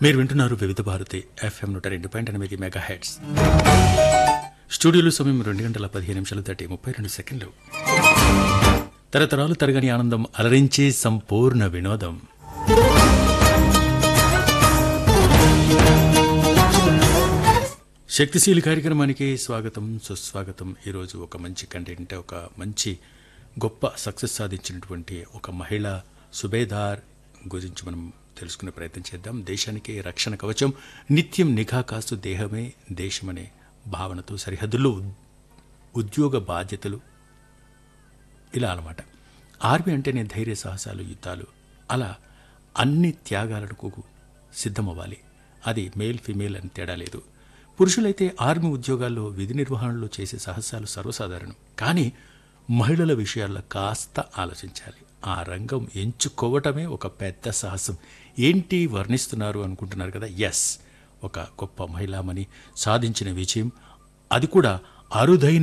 మీరు వింటున్నారు వివిధ భారతి ఎఫ్ఎం నూట రెండు పాయింట్ ఎనిమిది మెగా హెడ్స్ స్టూడియోలో సమయం రెండు గంటల పదిహేను నిమిషాలు దాటి ముప్పై రెండు సెకండ్లు తరతరాలు తరగని ఆనందం అలరించే సంపూర్ణ వినోదం శక్తిశీలి కార్యక్రమానికి స్వాగతం సుస్వాగతం ఈరోజు ఒక మంచి కంటెంట్ ఒక మంచి గొప్ప సక్సెస్ సాధించినటువంటి ఒక మహిళ సుబేదార్ గురించి మనం తెలుసుకునే ప్రయత్నం చేద్దాం దేశానికి రక్షణ కవచం నిత్యం నిఘా కాస్తు దేహమే దేశమనే భావనతో సరిహద్దుల్లో ఉద్- ఉద్యోగ బాధ్యతలు ఇలా అన్నమాట ఆర్మీ అంటేనే ధైర్య సాహసాలు యుద్ధాలు అలా అన్ని త్యాగాలకు సిద్ధమవ్వాలి అది మేల్ ఫిమేల్ అని తేడా లేదు పురుషులైతే ఆర్మీ ఉద్యోగాల్లో విధి నిర్వహణలో చేసే సాహసాలు సర్వసాధారణం కానీ మహిళల విషయాల్లో కాస్త ఆలోచించాలి ఆ రంగం ఎంచుకోవటమే ఒక పెద్ద సాహసం ఏంటి వర్ణిస్తున్నారు అనుకుంటున్నారు కదా ఎస్ ఒక గొప్ప మహిళామణి సాధించిన విజయం అది కూడా అరుదైన